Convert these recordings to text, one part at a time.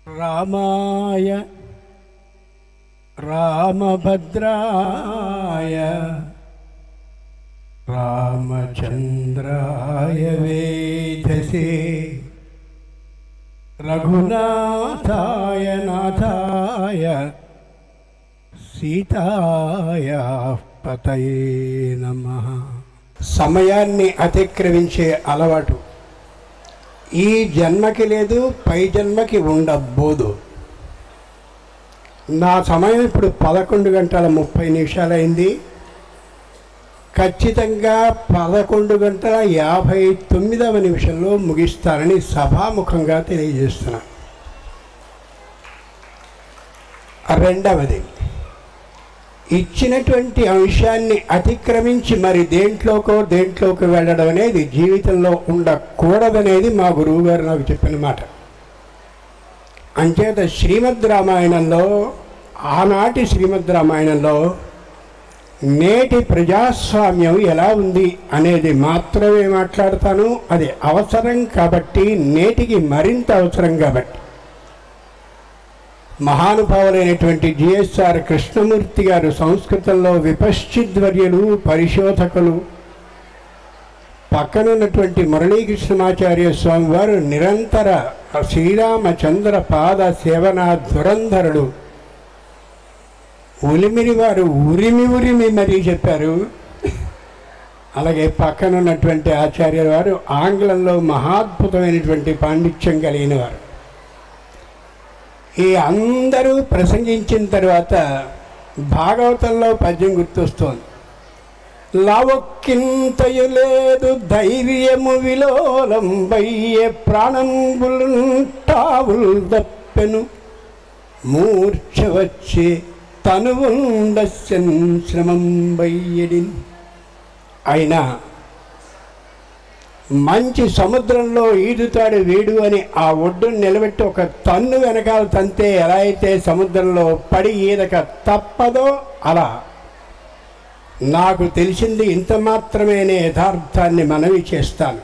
రామాయ రామభద్రాయ రామచంద్రాయ వేధసే రఘునాథాయ నాథాయ సీతాయ పతయే నమ సమయాన్ని అతిక్రమించే అలవాటు ఈ జన్మకి లేదు పై జన్మకి ఉండబోదు నా సమయం ఇప్పుడు పదకొండు గంటల ముప్పై నిమిషాలైంది ఖచ్చితంగా పదకొండు గంటల యాభై తొమ్మిదవ నిమిషంలో ముగిస్తానని సభాముఖంగా తెలియజేస్తున్నా రెండవది ఇచ్చినటువంటి అంశాన్ని అతిక్రమించి మరి దేంట్లోకో దేంట్లోకి వెళ్ళడం అనేది జీవితంలో ఉండకూడదనేది మా గురువు గారు నాకు చెప్పిన మాట అంచేత శ్రీమద్ రామాయణంలో ఆనాటి శ్రీమద్ రామాయణంలో నేటి ప్రజాస్వామ్యం ఎలా ఉంది అనేది మాత్రమే మాట్లాడతాను అది అవసరం కాబట్టి నేటికి మరింత అవసరం కాబట్టి మహానుభావులైనటువంటి జిఎస్ఆర్ కృష్ణమూర్తి గారు సంస్కృతంలో విపశ్చిద్వర్యులు పరిశోధకులు పక్కనున్నటువంటి మురళీకృష్ణమాచార్య స్వామి వారు నిరంతర శ్రీరామచంద్ర పాద సేవనా ధురంధరుడు ఉలిమిరి వారు ఉరిమి ఉరిమి మరీ చెప్పారు అలాగే పక్కనున్నటువంటి ఆచార్య వారు ఆంగ్లంలో మహాద్భుతమైనటువంటి పాండిత్యం కలిగిన వారు ఈ అందరూ ప్రసంగించిన తర్వాత భాగవతంలో పద్యం గుర్తొస్తోంది లవక్కింతయు లేదు ధైర్యము విలోలం బయ్యే ప్రాణంబులుంటావుల్ దప్పెను మూర్ఛ వచ్చే తనువుండస్యన్ శ్రమం బయ్యడిన్ అయినా మంచి సముద్రంలో ఈదుతాడు వీడు అని ఆ ఒడ్డును నిలబెట్టి ఒక తన్ను వెనకాల తంతే ఎలా అయితే సముద్రంలో పడి ఈదక తప్పదో అలా నాకు తెలిసింది ఇంత మాత్రమే అనే యథార్థాన్ని మనవి చేస్తాను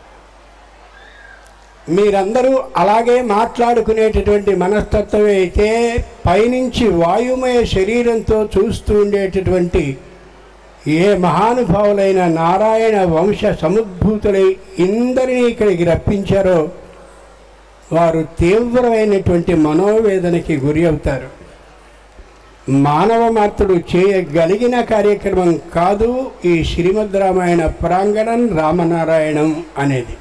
మీరందరూ అలాగే మాట్లాడుకునేటటువంటి మనస్తత్వం అయితే పైనుంచి వాయుమయ శరీరంతో చూస్తూ ఉండేటటువంటి ఏ మహానుభావులైన నారాయణ వంశ సముద్భూతులై ఇందరినీ ఇక్కడికి రప్పించారో వారు తీవ్రమైనటువంటి మనోవేదనకి గురి అవుతారు మానవ మాత్రుడు చేయగలిగిన కార్యక్రమం కాదు ఈ శ్రీమద్ రామాయణ ప్రాంగణం రామనారాయణం అనేది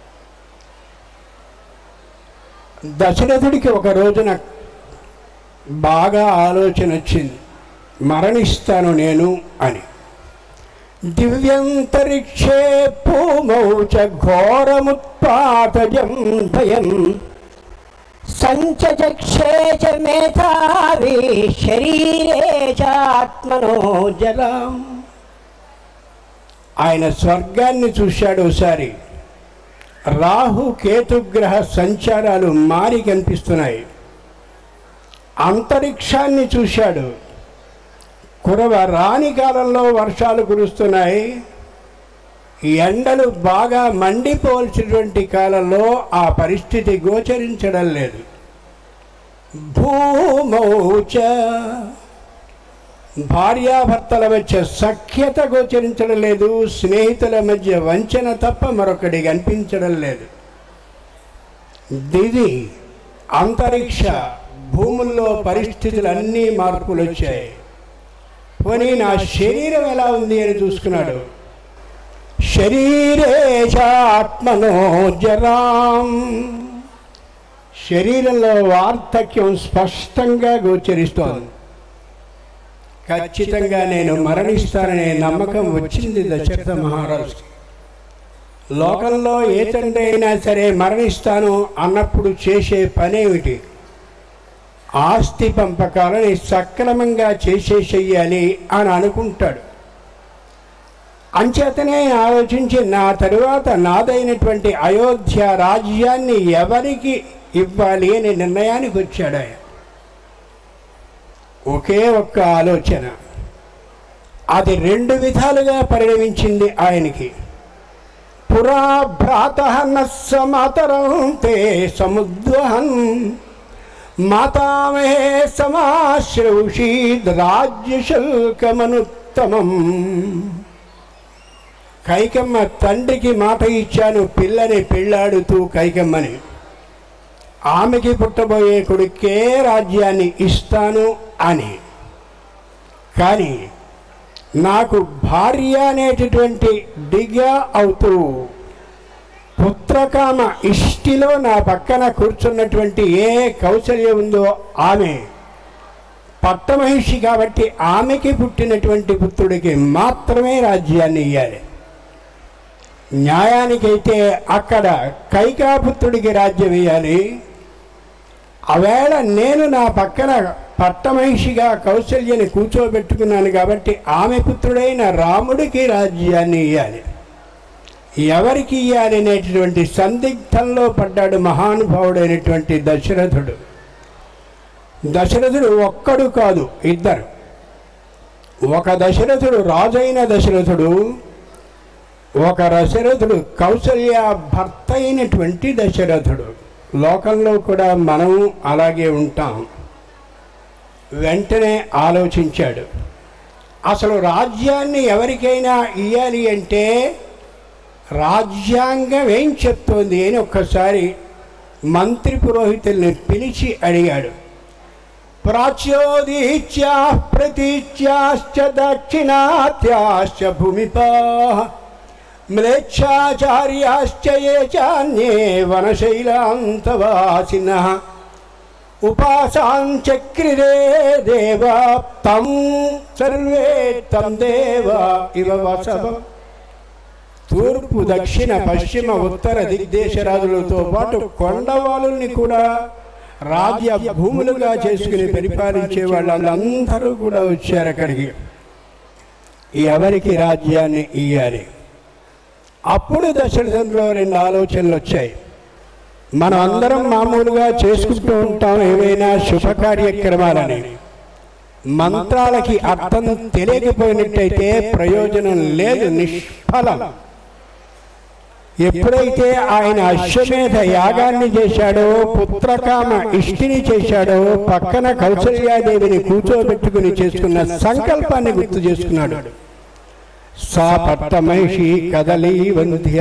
దశరథుడికి ఒక రోజున బాగా ఆలోచన వచ్చింది మరణిస్తాను నేను అని దివ్యంతరిక్షే భూమౌ చ ఘోరముత్పాతజం భయం సంచచక్షే చ మేధావి శరీరే చాత్మనో జలం ఆయన స్వర్గాన్ని చూశాడు ఒకసారి రాహు కేతుగ్రహ సంచారాలు మారి కనిపిస్తున్నాయి అంతరిక్షాన్ని చూశాడు కురవ రాని కాలంలో వర్షాలు కురుస్తున్నాయి ఎండలు బాగా మండిపోవలసినటువంటి కాలంలో ఆ పరిస్థితి గోచరించడం లేదు భూమౌచ భార్యాభర్తల మధ్య సఖ్యత గోచరించడం లేదు స్నేహితుల మధ్య వంచన తప్ప మరొకటి కనిపించడం లేదు దివి అంతరిక్ష భూముల్లో పరిస్థితులు అన్నీ మార్పులు వచ్చాయి పోనీ నా శరీరం ఎలా ఉంది అని చూసుకున్నాడు శరీరే చాత్మనో జరాం శరీరంలో వార్ధక్యం స్పష్టంగా గోచరిస్తోంది ఖచ్చితంగా నేను మరణిస్తాననే నమ్మకం వచ్చింది దశరథ మహారాజు లోకంలో ఏ తండ్రి అయినా సరే మరణిస్తాను అన్నప్పుడు చేసే పనేమిటి ఆస్తి పంపకాలని సక్రమంగా చేసేసేయాలి అని అనుకుంటాడు అంచేతనే ఆలోచించి నా తరువాత నాదైనటువంటి అయోధ్య రాజ్యాన్ని ఎవరికి ఇవ్వాలి అనే నిర్ణయానికి వచ్చాడు ఆయన ఒకే ఒక్క ఆలోచన అది రెండు విధాలుగా పరిణమించింది ఆయనకి పురా భ్రాత నస్సమాతరం తే సముద్వహన్ మాతామహే సమాశ్రౌషీద్ రాజ్యశల్కమనుత్తమం కైకమ్మ తండ్రికి మాట ఇచ్చాను పిల్లని పెళ్ళాడుతూ కైకమ్మని ఆమెకి పుట్టబోయే కొడుకే రాజ్యాన్ని ఇస్తాను అని కానీ నాకు భార్య అనేటటువంటి డిగా అవుతూ పుత్రకామ ఇష్టిలో నా పక్కన కూర్చున్నటువంటి ఏ కౌశల్యం ఉందో ఆమె పట్టమహిషి కాబట్టి ఆమెకి పుట్టినటువంటి పుత్రుడికి మాత్రమే రాజ్యాన్ని ఇవ్వాలి న్యాయానికైతే అక్కడ కైకాపుత్రుడికి రాజ్యం ఇవ్వాలి ఆవేళ నేను నా పక్కన పట్టమహిషిగా కౌశల్యని కూర్చోబెట్టుకున్నాను కాబట్టి ఆమె పుత్రుడైన రాముడికి రాజ్యాన్ని ఇవ్వాలి ఎవరికి ఇవ్వాలి అనేటటువంటి సందిగ్ధంలో పడ్డాడు మహానుభావుడైనటువంటి దశరథుడు దశరథుడు ఒక్కడు కాదు ఇద్దరు ఒక దశరథుడు రాజైన దశరథుడు ఒక దశరథుడు కౌసల్య భర్త అయినటువంటి దశరథుడు లోకంలో కూడా మనం అలాగే ఉంటాం వెంటనే ఆలోచించాడు అసలు రాజ్యాన్ని ఎవరికైనా ఇవ్వాలి అంటే రాజ్యాంగం ఏం చెప్తోంది అని ఒక్కసారి మంత్రి పురోహితుల్ని పిలిచి అడిగాడు ప్రాచ్యోదీత్యా ప్రతీత్యాశ్చ దక్షిణాత్యాశ్చ భూమిపా మ్లేచ్ఛాచార్యాశ్చ ఏ చాన్యే వనశైలాంతవాసిన ఉపాసాంచక్రిరే దేవ తం సర్వే తం దేవ ఇవ వసవం తూర్పు దక్షిణ పశ్చిమ ఉత్తర దిగ్దేశరాజులతో పాటు కొండవాళ్ళని కూడా రాజ్య భూములుగా చేసుకుని పరిపాలించే వాళ్ళందరూ కూడా వచ్చారు అక్కడికి ఎవరికి రాజ్యాన్ని ఇయ్యాలి అప్పుడు దశరథంలో రెండు ఆలోచనలు వచ్చాయి మనం అందరం మామూలుగా చేసుకుంటూ ఉంటాం ఏవైనా శుభ కార్యక్రమాలని మంత్రాలకి అర్థం తెలియకపోయినట్టయితే ప్రయోజనం లేదు నిష్ఫలం ఎప్పుడైతే ఆయన అశ్వమేధ యాగాన్ని చేశాడో పుత్రకామ ఇష్టిని చేశాడో పక్కన కౌసల్యాదేవిని కూర్చోబెట్టుకుని చేసుకున్న సంకల్పాన్ని గుర్తు చేసుకున్నాడు సా పట్టమహిషి కదలీ వంధ్య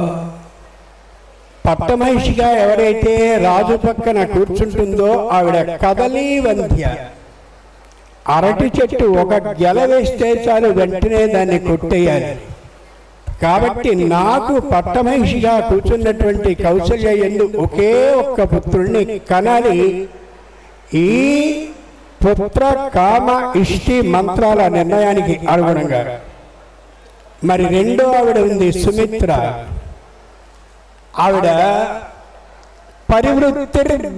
పట్టమహిషిగా ఎవరైతే రాజు పక్కన కూర్చుంటుందో ఆవిడ కదలీ వంధ్య అరటి చెట్టు ఒక గెల వేస్తే చాలు వెంటనే దాన్ని కొట్టేయాలి కాబట్టి నాకు పట్టమహిషిగా కూర్చున్నటువంటి కౌశల్య ఎందు ఒకే ఒక్క పుత్రుణ్ణి కనాలి ఈ పుత్ర కామ ఇష్టి మంత్రాల నిర్ణయానికి అనుగుణంగా మరి రెండో ఆవిడ ఉంది సుమిత్ర ఆవిడ పరివృత్తి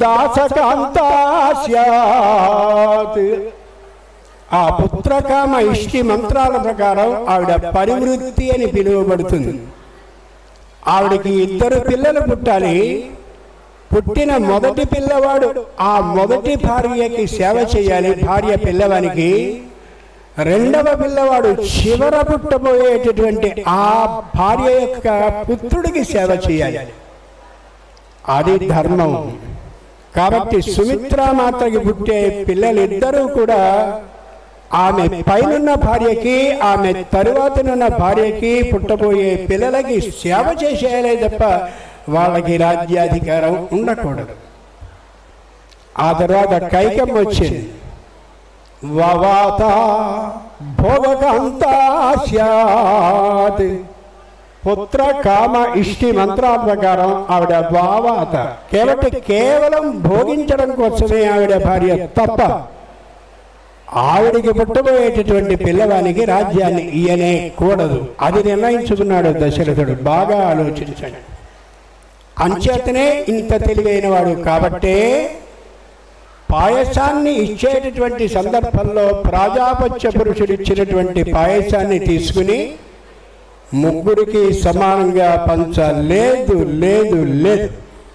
దాసకాంతాస్యాత్ ఆ పుత్రకామ ఇష్టి మంత్రాల ప్రకారం ఆవిడ పరివృత్తి అని పిలువబడుతుంది ఆవిడకి ఇద్దరు పిల్లలు పుట్టాలి పుట్టిన మొదటి పిల్లవాడు ఆ మొదటి భార్యకి సేవ చేయాలి భార్య పిల్లవానికి రెండవ పిల్లవాడు చివర పుట్టబోయేటటువంటి ఆ భార్య యొక్క పుత్రుడికి సేవ చేయాలి అది ధర్మం కాబట్టి సుమిత్ర మాతకి పుట్టే పిల్లలిద్దరూ కూడా ఆమె పైనున్న భార్యకి ఆమె తరువాతనున్న భార్యకి పుట్టబోయే పిల్లలకి సేవ చేసేయాలే తప్ప వాళ్ళకి రాజ్యాధికారం ఉండకూడదు ఆ తర్వాత కైకం వచ్చింది వవాత భోగకాంతాస్యాత్ పుత్ర కామ ఇష్టి మంత్రాల ప్రకారం ఆవిడ వావాత కేవలం కేవలం భోగించడం కోసమే ఆవిడ భార్య తప్ప ఆవిడికి పుట్టబోయేటటువంటి పిల్లవానికి రాజ్యాన్ని ఇయ్యనే కూడదు అది నిర్ణయించుకున్నాడు దశరథుడు బాగా ఆలోచించండి అంచేతనే ఇంత తెలివైన వాడు కాబట్టే పాయసాన్ని ఇచ్చేటటువంటి సందర్భంలో ప్రాజాపత్య పురుషుడు ఇచ్చినటువంటి పాయసాన్ని తీసుకుని ముగ్గురికి సమానంగా పంచలేదు లేదు లేదు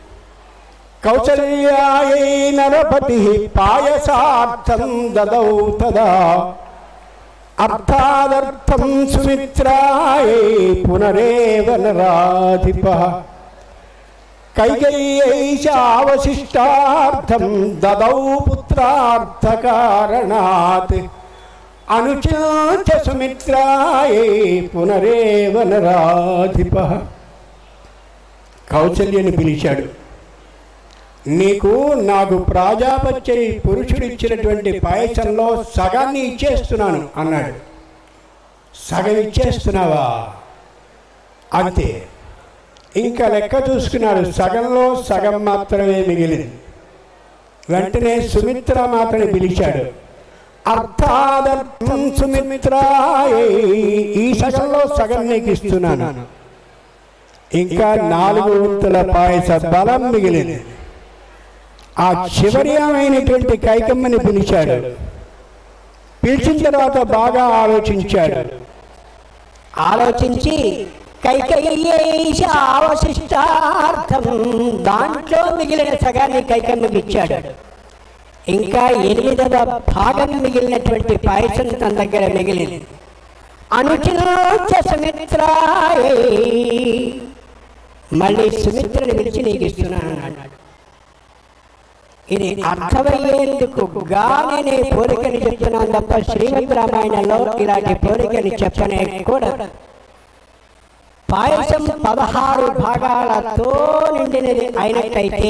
కౌసల్యాయై నరపతి పాయసార్థం దదౌ తదా అర్థాదర్థం సుమిత్రాయై పునరేవ నరాధిప కైకయ్యేషావశిష్టార్థం దదౌ పుత్రార్థకారణాత్ అనుచాచ సుమిత్రాయే పునరేవ నరాధిప కౌశల్యని పిలిచాడు నీకు నాకు ప్రాజాపత్య పురుషుడు ఇచ్చినటువంటి పాయసంలో సగాన్ని ఇచ్చేస్తున్నాను అన్నాడు సగం ఇచ్చేస్తున్నావా అంతే ఇంకా లెక్క చూసుకున్నాడు సగంలో సగం మాత్రమే మిగిలింది వెంటనే సుమిత్ర మాత్రమే పిలిచాడు అర్థాదర్థం సుమిత్రాయే ఈ సగంలో సగం నీకు ఇస్తున్నాను ఇంకా నాలుగు వంతుల పాయస బలం మిగిలింది ఆ చివరి అయినటువంటి కైకమ్మని పిలిచాడు పిలిచిన తర్వాత బాగా ఆలోచించాడు ఆలోచించి కైకయ్యేష అవశిష్టార్థం దాంట్లో మిగిలిన సగాన్ని కైకమ్మకి ఇచ్చాడు ఇంకా ఎనిమిదవ భాగం మిగిలినటువంటి పాయసం తన దగ్గర మిగిలింది అనుచరోచ సుమిత్రాయే మళ్ళీ సుమిత్రని పిలిచి నీకు ఇస్తున్నాను అన్నాడు ఇది అర్థమయ్యేందుకు గానే నేను పోలికని చెప్తున్నాను తప్ప శ్రీమద్ రామాయణంలో ఇలాంటి పోలికని చెప్పనే కూడా పాయసం పదహారు భాగాలతో నిండినది అయినట్టయితే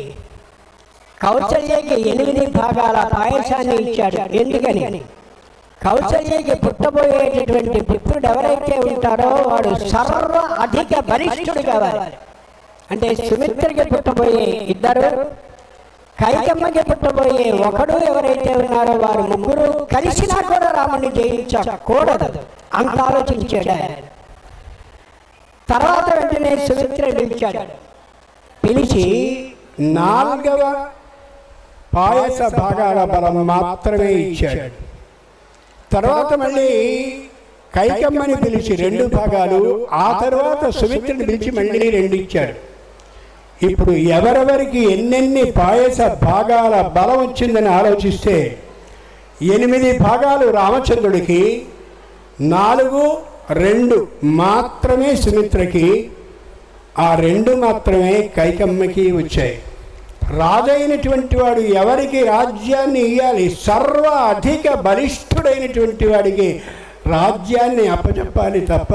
కౌశల్యకి ఎనిమిది భాగాల పాయసాన్ని ఇచ్చాడు ఎందుకని కౌశల్యకి పుట్టబోయేటటువంటి పుత్రుడు ఎవరైతే ఉంటారో వాడు సర్వ అధిక బలిష్ఠుడు కావాలి అంటే సుమిత్రకి పుట్టబోయే ఇద్దరు కైకమ్మకి పుట్టబోయే ఒకడు ఎవరైతే ఉన్నారో వారు ముగ్గురు కలిసినా కూడా రాముని జయించకూడదు అంత ఆలోచించాడు ఆయన. తర్వాత వెంటనే సుమిత్ర పిలిచాడు పిలిచి నాలుగవ పాయస భాగాల బలం మాత్రమే ఇచ్చాడు తర్వాత మళ్ళీ కైకమ్మని పిలిచి రెండు భాగాలు ఆ తర్వాత సుమిత్రని పిలిచి మళ్ళీ రెండు ఇచ్చాడు ఇప్పుడు ఎవరెవరికి ఎన్నెన్ని పాయస భాగాల బలం వచ్చిందని ఆలోచిస్తే ఎనిమిది భాగాలు రామచంద్రుడికి నాలుగు రెండు మాత్రమే సుమిత్రకి ఆ రెండు మాత్రమే కైకమ్మకి వచ్చాయి రాజైనటువంటి వాడు ఎవరికి రాజ్యాన్ని ఇవ్వాలి సర్వ అధిక బలిష్ఠుడైనటువంటి వాడికి రాజ్యాన్ని అప్పచెప్పాలి తప్ప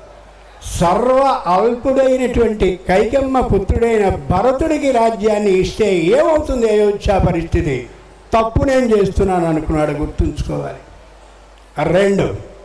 సర్వ అల్పుడైనటువంటి కైకమ్మ పుత్రుడైన భరతుడికి రాజ్యాన్ని ఇస్తే ఏమవుతుంది అయోధ్య పరిస్థితి తప్పు నేను చేస్తున్నాను అనుకున్నాడు గుర్తుంచుకోవాలి రెండు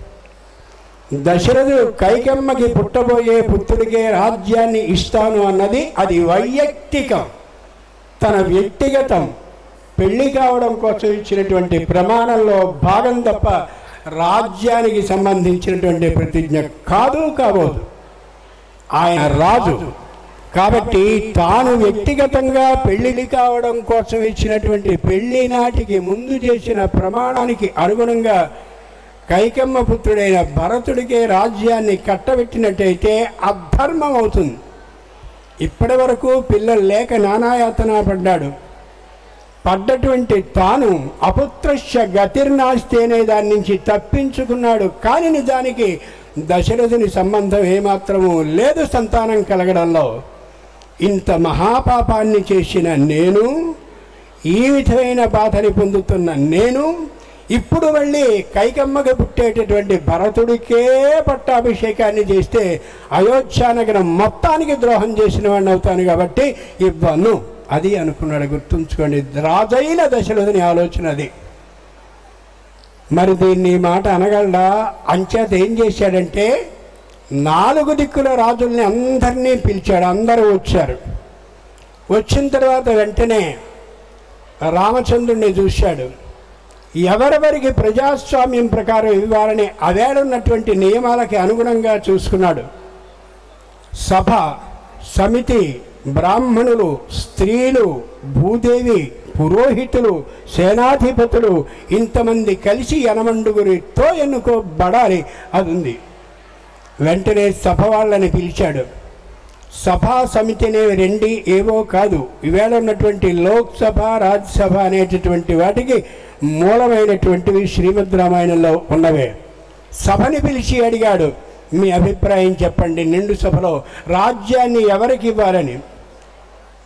దశరథుడు కైకమ్మకి పుట్టబోయే పుత్రుడికే రాజ్యాన్ని ఇస్తాను అన్నది అది వైయక్తికం తన వ్యక్తిగతం పెళ్లి కావడం కోసం ఇచ్చినటువంటి ప్రమాణంలో భాగం తప్ప రాజ్యానికి సంబంధించినటువంటి ప్రతిజ్ఞ కాదు కాబోదు ఆయన రాజు కాబట్టి తాను వ్యక్తిగతంగా పెళ్లి కావడం కోసం ఇచ్చినటువంటి పెళ్లి నాటికి ముందు చేసిన ప్రమాణానికి అనుగుణంగా కైకమ్మ పుత్రుడైన భరతుడికే రాజ్యాన్ని కట్టబెట్టినట్టయితే అధర్మం అవుతుంది ఇప్పటి వరకు పిల్లలు లేక నానాయాతన పడ్డాడు పడ్డటువంటి తాను అపుత్రశ్య గతిర్నాస్తి అనే దాని నుంచి తప్పించుకున్నాడు కానీ నిజానికి దశరథుని సంబంధం ఏమాత్రము లేదు సంతానం కలగడంలో ఇంత మహాపాపాన్ని చేసిన నేను ఈ విధమైన బాధని పొందుతున్న నేను ఇప్పుడు మళ్ళీ కైకమ్మకి పుట్టేటటువంటి భరతుడికే పట్టాభిషేకాన్ని చేస్తే అయోధ్యానగరం మొత్తానికి ద్రోహం చేసిన వాడిని అవుతాను కాబట్టి ఇవ్వను అది అనుకున్నాడు గుర్తుంచుకోండి రాజైన దశరథుని ఆలోచన అది మరి దీన్ని ఈ మాట అనగలడా అంచేత ఏం చేశాడంటే నాలుగు దిక్కుల రాజుల్ని అందరినీ పిలిచాడు అందరూ వచ్చారు వచ్చిన తర్వాత వెంటనే రామచంద్రుణ్ణి చూశాడు ఎవరెవరికి ప్రజాస్వామ్యం ప్రకారం ఇవ్వాలని అవేడున్నటువంటి నియమాలకి అనుగుణంగా చూసుకున్నాడు సభ సమితి బ్రాహ్మణులు స్త్రీలు భూదేవి పురోహితులు సేనాధిపతులు ఇంతమంది కలిసి యనమండుగురితో ఎన్నుకోబడాలి అది ఉంది వెంటనే సభ వాళ్ళని పిలిచాడు సభా సమితి అనేవి రెండి ఏవో కాదు ఈవేళ ఉన్నటువంటి లోక్సభ రాజ్యసభ అనేటటువంటి వాటికి మూలమైనటువంటివి శ్రీమద్ రామాయణంలో ఉన్నవే సభని పిలిచి అడిగాడు మీ అభిప్రాయం చెప్పండి నిండు సభలో రాజ్యాన్ని ఎవరికి ఇవ్వాలని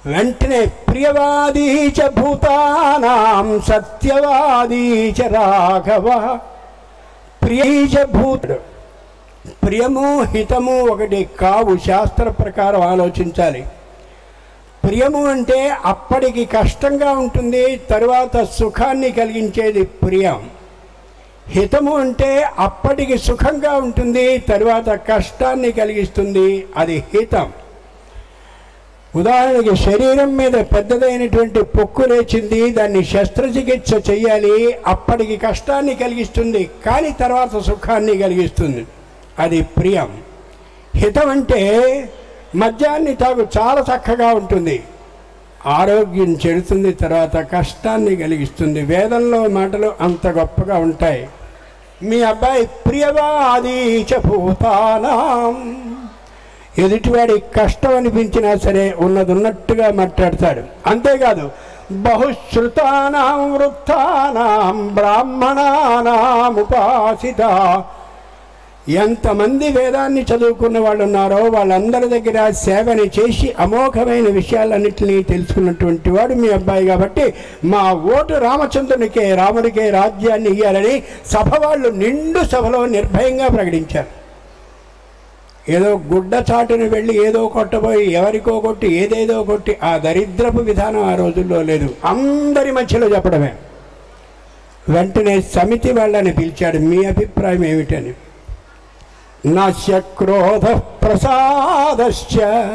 వెంటనే ప్రియవాదీ చ భూతానాం సత్యవాదీ చ రాఘవ ప్రియైచ భూతుడు ప్రియము హితము ఒకటి కావు శాస్త్ర ప్రకారం ఆలోచించాలి ప్రియము అంటే అప్పటికి కష్టంగా ఉంటుంది తరువాత సుఖాన్ని కలిగించేది ప్రియం హితము అంటే అప్పటికి సుఖంగా ఉంటుంది తరువాత కష్టాన్ని కలిగిస్తుంది అది హితం ఉదాహరణకి శరీరం మీద పెద్దదైనటువంటి పొక్కు లేచింది దాన్ని శస్త్రచికిత్స చేయాలి అప్పటికి కష్టాన్ని కలిగిస్తుంది కానీ తర్వాత సుఖాన్ని కలిగిస్తుంది అది ప్రియం హితం అంటే మద్యాన్ని తాగు చాలా చక్కగా ఉంటుంది ఆరోగ్యం చెడుతుంది తర్వాత కష్టాన్ని కలిగిస్తుంది వేదంలో మాటలు అంత గొప్పగా ఉంటాయి మీ అబ్బాయి ప్రియవాదీచ భూతానాం ఎదుటివాడి కష్టం అనిపించినా సరే ఉన్నది ఉన్నట్టుగా మాట్లాడతాడు అంతేకాదు బహుశ్రుతానాం వృత్తానాం బ్రాహ్మణానాం ఉపాసిత ఎంతమంది వేదాన్ని చదువుకున్న వాళ్ళు ఉన్నారో వాళ్ళందరి దగ్గర సేవని చేసి అమోఘమైన విషయాలన్నింటినీ తెలుసుకున్నటువంటి వాడు మీ అబ్బాయి కాబట్టి మా ఓటు రామచంద్రునికే రాముడికే రాజ్యాన్ని ఇయ్యాలని సభ వాళ్ళు నిండు సభలో నిర్భయంగా ప్రకటించారు ఏదో గుడ్డ చాటున వెళ్ళి ఏదో కొట్టబోయి ఎవరికో కొట్టి ఏదేదో కొట్టి ఆ దరిద్రపు విధానం ఆ రోజుల్లో లేదు అందరి మధ్యలో చెప్పడమే వెంటనే సమితి వాళ్ళని పిలిచాడు మీ అభిప్రాయం ఏమిటని నశ్య క్రోధ ప్రసాదశ్చ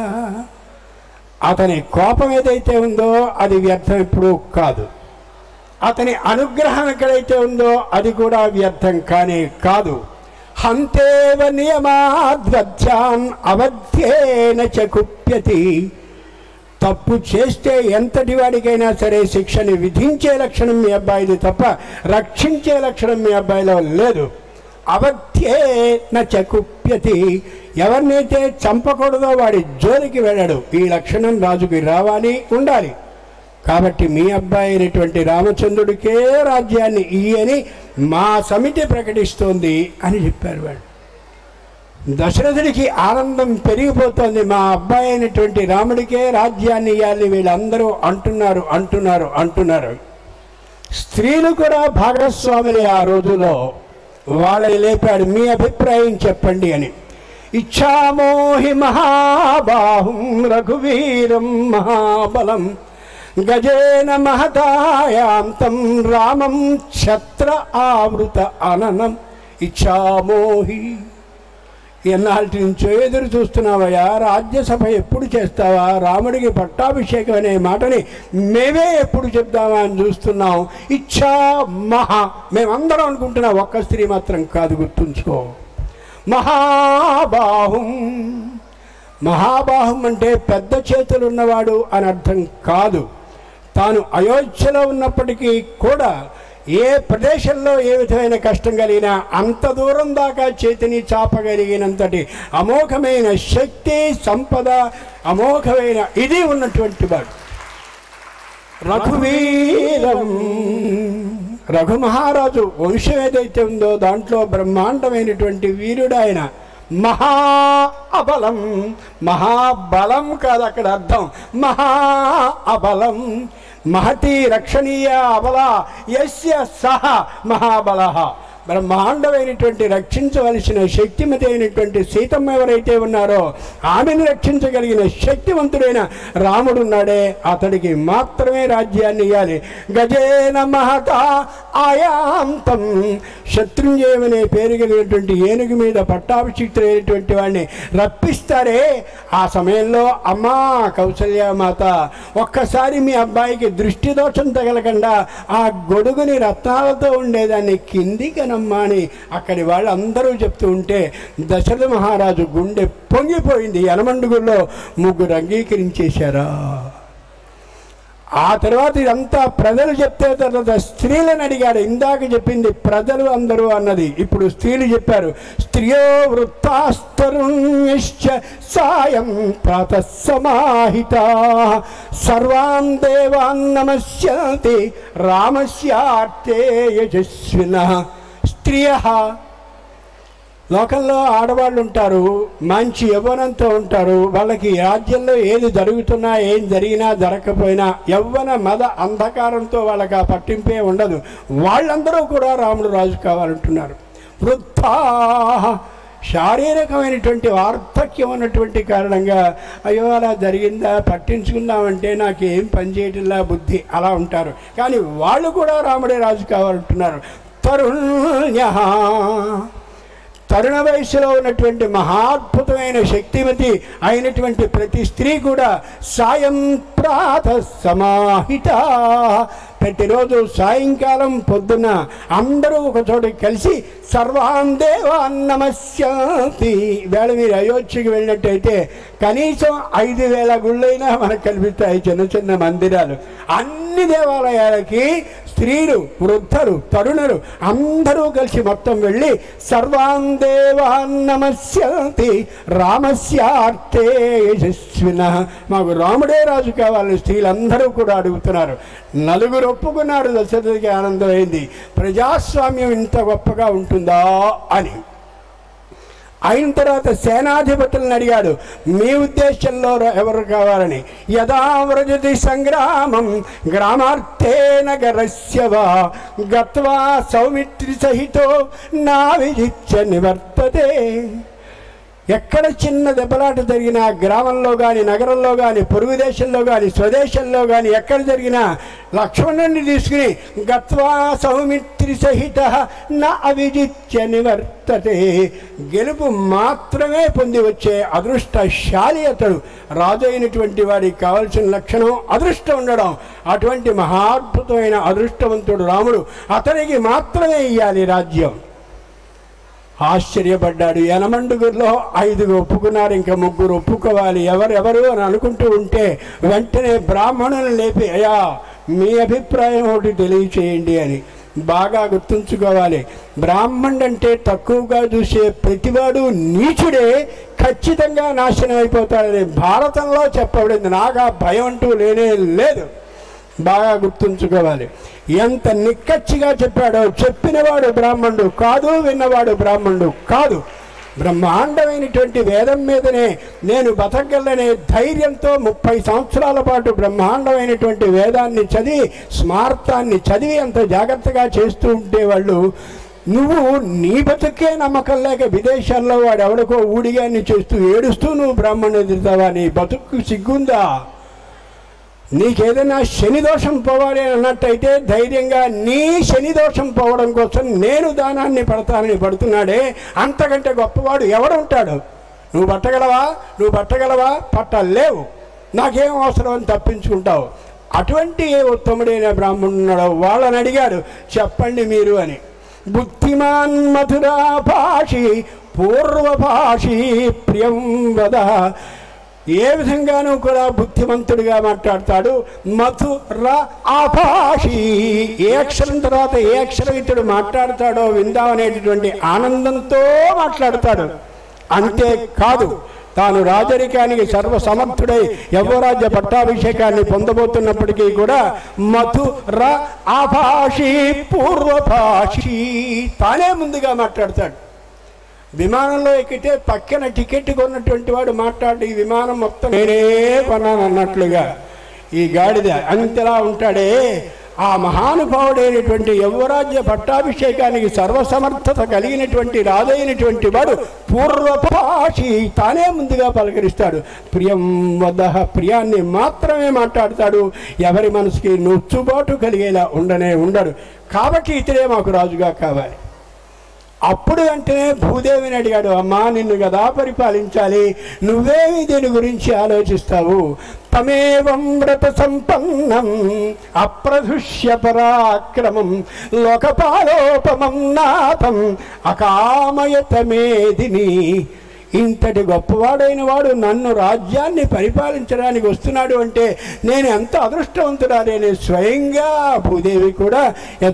అతని కోపం ఏదైతే ఉందో అది వ్యర్థం ఇప్పుడు కాదు అతని అనుగ్రహం ఎక్కడైతే ఉందో అది కూడా వ్యర్థం కానీ కాదు హంతేవ నియమాద్వధ్యాన్ అవధ్యేన చ కుప్యతి తప్పు చేస్తే ఎంతటి వాడికైనా సరే శిక్షని విధించే లక్షణం మీ అబ్బాయిది తప్ప రక్షించే లక్షణం మీ అబ్బాయిలో లేదు అవధ్యే నచ కుప్యతి ఎవరినైతే చంపకూడదో వాడి జోలికి వెళ్ళడు ఈ లక్షణం రాజుకి రావాలి ఉండాలి కాబట్టి మీ అబ్బాయి అయినటువంటి రామచంద్రుడికే రాజ్యాన్ని ఇయ్యని మా సమితి ప్రకటిస్తోంది అని చెప్పారు వాడు దశరథుడికి ఆనందం పెరిగిపోతోంది మా అబ్బాయి అయినటువంటి రాముడికే రాజ్యాన్ని ఇవ్వాలి వీళ్ళందరూ అంటున్నారు అంటున్నారు అంటున్నారు స్త్రీలు కూడా భాగస్వాములే ఆ రోజులో వాళ్ళని లేపాడు మీ అభిప్రాయం చెప్పండి అని ఇచ్చామోహి మహాబాహుం రఘువీరం మహాబలం గజేన మహతాయాంతం రామం ఛత్ర ఆవృత అననం ఇచ్చామోహి ఎన్నాళ్ళ నుంచో ఎదురు చూస్తున్నావయ్యా రాజ్యసభ ఎప్పుడు చేస్తావా రాముడికి పట్టాభిషేకం అనే మాటని మేమే ఎప్పుడు చెప్దామా అని చూస్తున్నాం ఇచ్చా మహా మేమందరం అనుకుంటున్నాం ఒక్క స్త్రీ మాత్రం కాదు గుర్తుంచుకో మహాబాహుం మహాబాహుం అంటే పెద్ద చేతులు ఉన్నవాడు అని అర్థం కాదు తాను అయోధ్యలో ఉన్నప్పటికీ కూడా ఏ ప్రదేశంలో ఏ విధమైన కష్టం కలిగినా అంత దూరం దాకా చేతిని చాపగలిగినంతటి అమోఘమైన శక్తి సంపద అమోఘమైన ఇది ఉన్నటువంటి వాడు రఘువీరం రఘు మహారాజు వంశం ఏదైతే ఉందో దాంట్లో బ్రహ్మాండమైనటువంటి వీరుడు ఆయన మహా అబలం మహాబలం కాదు అక్కడ అర్థం మహా అబలం మహతి రక్షణీయ అబల యస్య సహ మహాబల బ్రహ్మాండమైనటువంటి రక్షించవలసిన శక్తిమతి అయినటువంటి సీతమ్మ ఎవరైతే ఉన్నారో ఆమెను రక్షించగలిగిన శక్తివంతుడైన రాముడున్నాడే అతడికి మాత్రమే రాజ్యాన్ని ఇవ్వాలి గజేన మహత ఆయాంతం శత్రుంజయమనే పేరు కలిగినటువంటి ఏనుగు మీద పట్టాభిషిక్తులైనటువంటి వాడిని రప్పిస్తారే ఆ సమయంలో అమ్మా కౌసల్యమాత ఒక్కసారి మీ అబ్బాయికి దృష్టి దోషం తగలకుండా ఆ గొడుగుని రత్నాలతో ఉండేదాన్ని కిందికి నమ్మా అని అక్కడి వాళ్ళు అందరూ చెప్తూ ఉంటే దశరథ మహారాజు గుండె పొంగిపోయింది యనమండుగుల్లో ముగ్గురు అంగీకరించేశారా ఆ తర్వాత ఇదంతా ప్రజలు చెప్తే తర్వాత స్త్రీలను అడిగాడు ఇందాక చెప్పింది ప్రజలు అందరూ అన్నది ఇప్పుడు స్త్రీలు చెప్పారు స్త్రియో వృత్తాస్తరుణ్యశ్చ సాయం ప్రాతః సమాహిత సర్వాన్ దేవాన్ నమస్యంతి రామస్యార్తే యశస్విన స్త్రియ లోకంలో ఆడవాళ్ళు ఉంటారు మంచి యవ్వనంతో ఉంటారు వాళ్ళకి ఈ రాజ్యంలో ఏది జరుగుతున్నా ఏం జరిగినా జరగకపోయినా యవ్వన మద అంధకారంతో వాళ్ళకి ఆ పట్టింపే ఉండదు వాళ్ళందరూ కూడా రాముడు రాజు కావాలంటున్నారు వృద్ధా శారీరకమైనటువంటి వార్ధక్యం ఉన్నటువంటి కారణంగా అయ్యో అలా జరిగిందా పట్టించుకుందామంటే నాకు ఏం పని చేయటంలా బుద్ధి అలా ఉంటారు కానీ వాళ్ళు కూడా రాముడే రాజు కావాలంటున్నారు తరుణ్య తరుణ వయసులో ఉన్నటువంటి మహాద్భుతమైన శక్తిమతి అయినటువంటి ప్రతి స్త్రీ కూడా సాయం ప్రాత సమాహిత ప్రతిరోజు సాయంకాలం పొద్దున అందరూ ఒక చోట కలిసి సర్వాన్ దేవాన్ నమస్యాంతి వేళ మీరు అయోధ్యకి వెళ్ళినట్టయితే కనీసం ఐదు వేల గుళ్ళైనా మనకు కనిపిస్తాయి చిన్న చిన్న మందిరాలు అన్ని దేవాలయాలకి స్త్రీలు వృద్ధరు తరుణులు అందరూ కలిసి మొత్తం వెళ్ళి సర్వాన్ దేవాన్ నమస్యంతి రామస్యార్థే యశస్విన మాకు రాముడే రాజు కావాలని స్త్రీలందరూ కూడా అడుగుతున్నారు నలుగురు ఒప్పుకున్నారు దశరథకి ఆనందమైంది ప్రజాస్వామ్యం ఇంత గొప్పగా ఉంటుందా అని అయిన తర్వాత సేనాధిపతులను అడిగాడు మీ ఉద్దేశంలో ఎవరు కావాలని యదా వ్రజతి సంగ్రామం గ్రామార్థే నగరస్య వా గత్వా సౌమిత్రి సహితో నా విజిత్య నివర్తతే ఎక్కడ చిన్న దెబ్బలాట జరిగినా గ్రామంలో కానీ నగరంలో కానీ పొరుగు దేశంలో కానీ స్వదేశంలో కానీ ఎక్కడ జరిగినా లక్ష్మణుని తీసుకుని గత్వా సౌమిత్రి సహిత నా అవిజిత్య నివర్తతే గెలుపు మాత్రమే పొంది వచ్చే అదృష్టశాలి అతడు రాజు అయినటువంటి వాడికి కావలసిన లక్షణం అదృష్టం ఉండడం అటువంటి మహాద్భుతమైన అదృష్టవంతుడు రాముడు అతనికి మాత్రమే ఇయ్యాలి రాజ్యం ఆశ్చర్యపడ్డాడు యనమండుగురిలో ఐదుగురు ఒప్పుకున్నారు ఇంకా ముగ్గురు ఒప్పుకోవాలి ఎవరెవరు అని అనుకుంటూ ఉంటే వెంటనే బ్రాహ్మణులు లేపి అయ్యా మీ అభిప్రాయం ఒకటి తెలియచేయండి అని బాగా గుర్తుంచుకోవాలి బ్రాహ్మణుడు అంటే తక్కువగా చూసే ప్రతివాడు నీచుడే ఖచ్చితంగా నాశనం అయిపోతాడని భారతంలో చెప్పబడింది నాకు ఆ భయం అంటూ లేనే లేదు బాగా గుర్తుంచుకోవాలి ఎంత నిక్కచ్చిగా చెప్పాడో చెప్పినవాడు బ్రాహ్మణుడు కాదు విన్నవాడు బ్రాహ్మణుడు కాదు బ్రహ్మాండమైనటువంటి వేదం మీదనే నేను బతకగలనే ధైర్యంతో ముప్పై సంవత్సరాల పాటు బ్రహ్మాండమైనటువంటి వేదాన్ని చదివి స్మార్తాన్ని చదివి అంత జాగ్రత్తగా చేస్తూ ఉంటే వాళ్ళు నువ్వు నీ బతుకే నమ్మకం లేక విదేశాల్లో వాడు ఎవడికో ఊడిగాన్ని చేస్తూ ఏడుస్తూ నువ్వు బ్రాహ్మణుడు ఎదురుతావా నీ బతుకు సిగ్గుందా నీకేదైనా శని దోషం పోవాలి అని అన్నట్టయితే ధైర్యంగా నీ శని దోషం పోవడం కోసం నేను దానాన్ని పడతానని పడుతున్నాడే అంతకంటే గొప్పవాడు ఎవడు ఉంటాడు నువ్వు పట్టగలవా నువ్వు పట్టగలవా పట్టలేవు నాకేం అవసరం అని తప్పించుకుంటావు అటువంటి ఏ ఉత్తముడైన బ్రాహ్మణుడు ఉన్నాడో వాళ్ళని అడిగాడు చెప్పండి మీరు అని బుద్ధిమాన్ మధురా భాషి పూర్వభాషి ప్రియం వద ఏ విధంగానూ కూడా బుద్ధిమంతుడిగా మాట్లాడతాడు మధుర ఆభాషి ఏ అక్షరం తర్వాత ఏ అక్షరం ఇతడు మాట్లాడతాడో విందామనేటటువంటి ఆనందంతో మాట్లాడతాడు అంతే కాదు తాను రాజరికానికి సర్వసమర్థుడై యవ్వరాజ్య పట్టాభిషేకాన్ని పొందబోతున్నప్పటికీ కూడా మధుర ఆభాషి పూర్వభాషి తానే ముందుగా మాట్లాడతాడు విమానంలో ఎక్కితే పక్కన టికెట్ కొన్నటువంటి వాడు మాట్లాడి ఈ విమానం మొత్తం నేనే కొన్నాను అన్నట్లుగా ఈ గాడిద అంతలా ఉంటాడే ఆ మహానుభావుడైనటువంటి యవ్వరాజ్య పట్టాభిషేకానికి సర్వసమర్థత కలిగినటువంటి రాజైనటువంటి వాడు పూర్వభాషి తానే ముందుగా పలకరిస్తాడు ప్రియం వద్ద ప్రియాన్ని మాత్రమే మాట్లాడతాడు ఎవరి మనసుకి నొచ్చుబాటు కలిగేలా ఉండనే ఉండడు కాబట్టి ఇతడే మాకు రాజుగా కావాలి అప్పుడు వెంటనే భూదేవిని అడిగాడు అమ్మా నిన్ను కదా పరిపాలించాలి నువ్వేమి దీని గురించి ఆలోచిస్తావు తమేవం వ్రత సంపన్నం అప్రధుష్య పరాక్రమం లోకపాలోపమం నాథం అకామయత మేదిని ఇంతటి గొప్పవాడైన వాడు నన్ను రాజ్యాన్ని పరిపాలించడానికి వస్తున్నాడు అంటే నేను ఎంత అదృష్టవంతుడానే స్వయంగా భూదేవి కూడా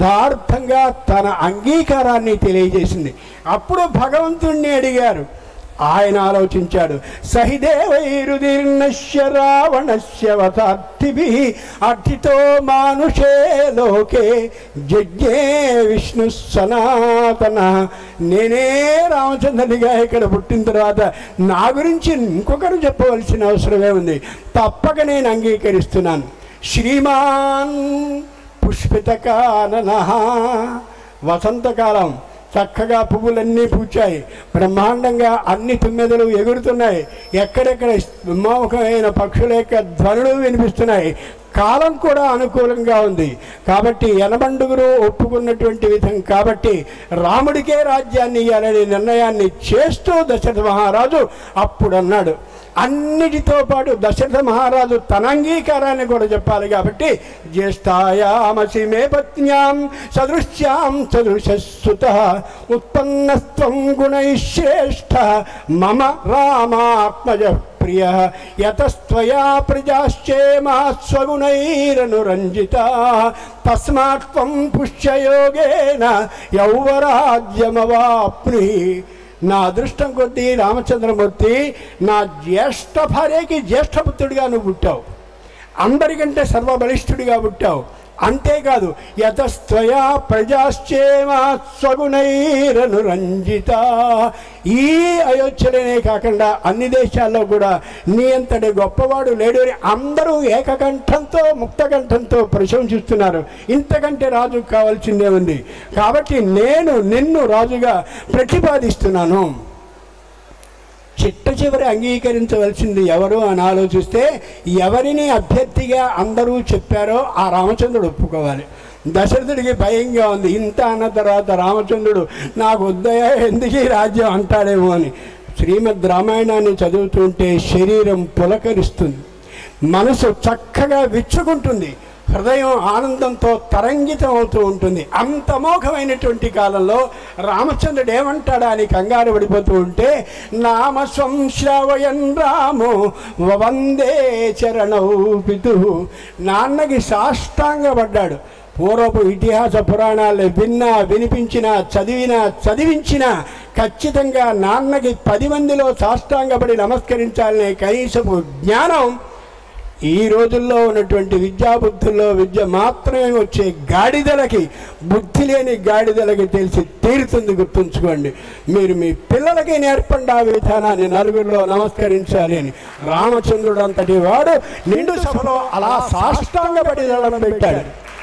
యథార్థంగా తన అంగీకారాన్ని తెలియజేసింది అప్పుడు భగవంతుణ్ణి అడిగారు ఆయన ఆలోచించాడు సహిదేవైరుదీర్ణశ్య రావణస్య వతార్థిభి అర్థితో మానుషే లోకే జజ్ఞే విష్ణు సనాతన నేనే రామచంద్రునిగా ఇక్కడ పుట్టిన తర్వాత నా గురించి ఇంకొకరు చెప్పవలసిన అవసరమే ఉంది తప్పక నేను అంగీకరిస్తున్నాను శ్రీమాన్ పుష్పితకానన వసంతకాలం చక్కగా పువ్వులన్నీ పూచాయి బ్రహ్మాండంగా అన్ని తుమ్మెదలు ఎగురుతున్నాయి ఎక్కడెక్కడ విమోహమైన పక్షుల యొక్క ధ్వనులు వినిపిస్తున్నాయి కాలం కూడా అనుకూలంగా ఉంది కాబట్టి యనబండుగురు ఒప్పుకున్నటువంటి విధం కాబట్టి రాముడికే రాజ్యాన్ని ఇవ్వాలనే నిర్ణయాన్ని చేస్తూ దశరథ మహారాజు అప్పుడు అన్నాడు అన్నిటితో పాటు దశరథ మహారాజు తన అంగీకారాన్ని కూడా చెప్పాలి కాబట్టి జ్యేష్ఠాయామసి మే పత్న్యాం సదృశ్యాం సదృశస్సుత ఉత్పన్నస్త్వం గుణైశ్రేష్ఠ మమ రామాత్మజ ప్రియ యతస్త్వయా ప్రజాశ్చేమాస్వగుణైరనురంజిత తస్మాత్ త్వం పుష్యయోగేన యౌవరాజ్యమవాప్ని నా అదృష్టం కొద్దీ రామచంద్రమూర్తి నా జ్యేష్ఠ భార్యకి జ్యేష్ఠపుత్రుడిగా నువ్వు పుట్టావు అందరికంటే సర్వబలిష్ఠుడిగా పుట్టావు అంతేకాదు యతస్త్వయా ప్రజాశ్చేమ స్వగుణైరను రంజిత ఈ అయోధ్యలోనే కాకుండా అన్ని దేశాల్లో కూడా నీ అంతటి గొప్పవాడు లేడు అని అందరూ ఏకకంఠంతో ముక్తకంఠంతో ప్రశంసిస్తున్నారు ఇంతకంటే రాజు కావాల్సిందే ఉంది కాబట్టి నేను నిన్ను రాజుగా ప్రతిపాదిస్తున్నాను చిట్ట చివరి అంగీకరించవలసింది ఎవరు అని ఆలోచిస్తే ఎవరిని అభ్యర్థిగా అందరూ చెప్పారో ఆ రామచంద్రుడు ఒప్పుకోవాలి దశరథుడికి భయంగా ఉంది ఇంత అన్న తర్వాత రామచంద్రుడు నాకు వద్దయా ఎందుకు ఈ రాజ్యం అంటాడేమో అని శ్రీమద్ రామాయణాన్ని చదువుతుంటే శరీరం పులకరిస్తుంది మనసు చక్కగా విచ్చుకుంటుంది హృదయం ఆనందంతో తరంగితం అవుతూ ఉంటుంది అంత మోఘమైనటువంటి కాలంలో రామచంద్రుడు ఏమంటాడా అని కంగారు పడిపోతూ ఉంటే నామ సంశ్రవయన్ రాము వందే చరణౌ పితు నాన్నకి సాష్టాంగపడ్డాడు పూర్వపు ఇతిహాస పురాణాలు విన్నా వినిపించినా చదివినా చదివించినా ఖచ్చితంగా నాన్నకి పది మందిలో సాష్టాంగపడి నమస్కరించాలనే కనీసపు జ్ఞానం ఈ రోజుల్లో ఉన్నటువంటి విద్యాబుద్ధుల్లో విద్య మాత్రమే వచ్చే గాడిదలకి బుద్ధి లేని గాడిదలకి తెలిసి తీరుతుంది గుర్తుంచుకోండి మీరు మీ పిల్లలకి నేర్పండి ఆ విధానాన్ని నలుగురిలో నమస్కరించాలి అని రామచంద్రుడు అంతటి వాడు నిండు సభలో అలా సాష్టాంగపడి దండం పెట్టాడు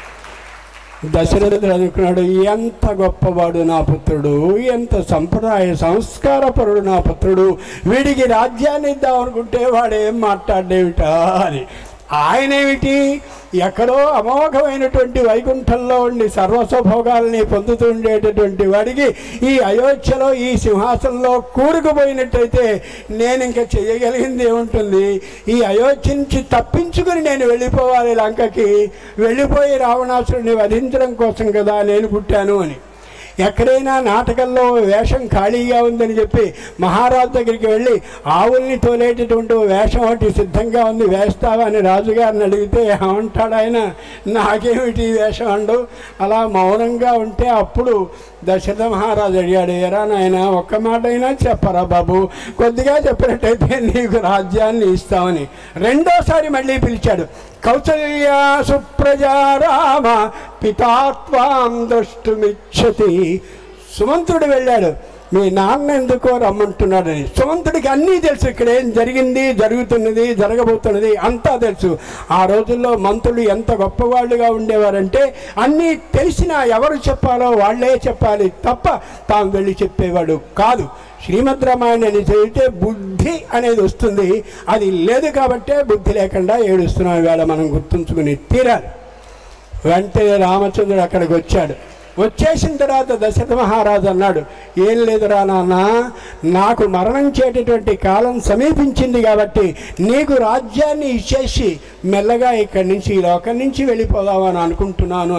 దశరథుడు అనుకున్నాడు ఎంత గొప్పవాడు నా పుత్రుడు ఎంత సంప్రదాయ సంస్కారపరుడు నా పుత్రుడు వీడికి రాజ్యాన్ని ఇద్దాం అనుకుంటే వాడేం మాట్లాడేమిటా అని ఆయనేమిటి ఎక్కడో అమోఘమైనటువంటి వైకుంఠంలో ఉండి సర్వస్వభోగాల్ని పొందుతూ ఉండేటటువంటి వాడికి ఈ అయోధ్యలో ఈ సింహాసనంలో కూరుకుపోయినట్టయితే నేను ఇంకా చేయగలిగింది ఏముంటుంది ఈ అయోధ్య నుంచి తప్పించుకుని నేను వెళ్ళిపోవాలి లంకకి వెళ్ళిపోయి రావణాసురుడిని వధించడం కోసం కదా నేను పుట్టాను అని ఎక్కడైనా నాటకంలో వేషం ఖాళీగా ఉందని చెప్పి మహారాజు దగ్గరికి వెళ్ళి ఆవుల్ని తోలేటటువంటి ఓ వేషం ఒకటి సిద్ధంగా ఉంది వేస్తావా అని రాజుగారిని అడిగితే ఏమంటాడు ఆయన నాకేమిటి ఈ వేషం అండు అలా మౌనంగా ఉంటే అప్పుడు దశరథ మహారాజు అడిగాడు ఎరా నాయన ఒక్క మాట అయినా చెప్పరా బాబు కొద్దిగా చెప్పినట్టయితే నీకు రాజ్యాన్ని ఇస్తామని రెండోసారి మళ్ళీ పిలిచాడు కౌసల్యా సుప్రజా రామ పితాత్వాం ద్రష్టుమిచ్చతి సుమంతుడు వెళ్ళాడు మీ నాన్న ఎందుకో రమ్మంటున్నాడని సుమంతుడికి అన్నీ తెలుసు ఇక్కడ ఏం జరిగింది జరుగుతున్నది జరగబోతున్నది అంతా తెలుసు ఆ రోజుల్లో మంత్రులు ఎంత గొప్పవాళ్ళుగా ఉండేవారంటే అన్నీ తెలిసినా ఎవరు చెప్పాలో వాళ్ళే చెప్పాలి తప్ప తాము వెళ్ళి చెప్పేవాడు కాదు శ్రీమద్ రామాయణాన్ని చదివితే బుద్ధి అనేది వస్తుంది అది లేదు కాబట్టే బుద్ధి లేకుండా ఏడుస్తున్నాం ఇవాళ మనం గుర్తుంచుకుని తీరాలి వెంటనే రామచంద్రుడు అక్కడికి వచ్చాడు వచ్చేసిన తర్వాత దశరథ మహారాజు అన్నాడు ఏం లేదురా నాన్న నాకు మరణించేటటువంటి కాలం సమీపించింది కాబట్టి నీకు రాజ్యాన్ని ఇచ్చేసి మెల్లగా ఇక్కడి నుంచి ఈ లోకం నుంచి వెళ్ళిపోదామని అనుకుంటున్నాను అని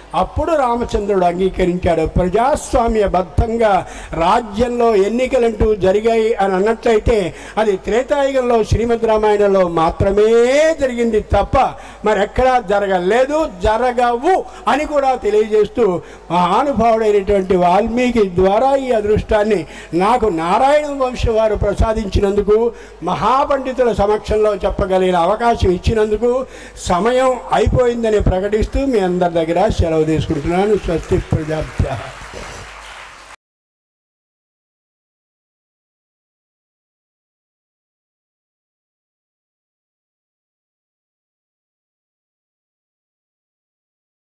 అప్పుడు రామచంద్రుడు అంగీకరించాడు ప్రజాస్వామ్యబద్ధంగా రాజ్యంలో ఎన్నికలంటూ జరిగాయి అని అన్నట్లయితే అది త్రేతాయుగంలో శ్రీమద్ రామాయణంలో మాత్రమే జరిగింది తప్ప మరెక్కడా జరగలేదు జరగవు అని కూడా తెలియజేస్తూ మహానుభావుడైనటువంటి వాల్మీకి ద్వారా ఈ అదృష్టాన్ని నాకు నారాయణ వంశం వారు ప్రసాదించినందుకు మహాపండితుల సమక్షంలో చెప్పగలిగిన అవకాశం ఇచ్చినందుకు సమయం అయిపోయిందని ప్రకటిస్తూ మీ అందరి దగ్గర సెలవు తీసుకుంటున్నాను స్వస్తి ప్రజాభ్య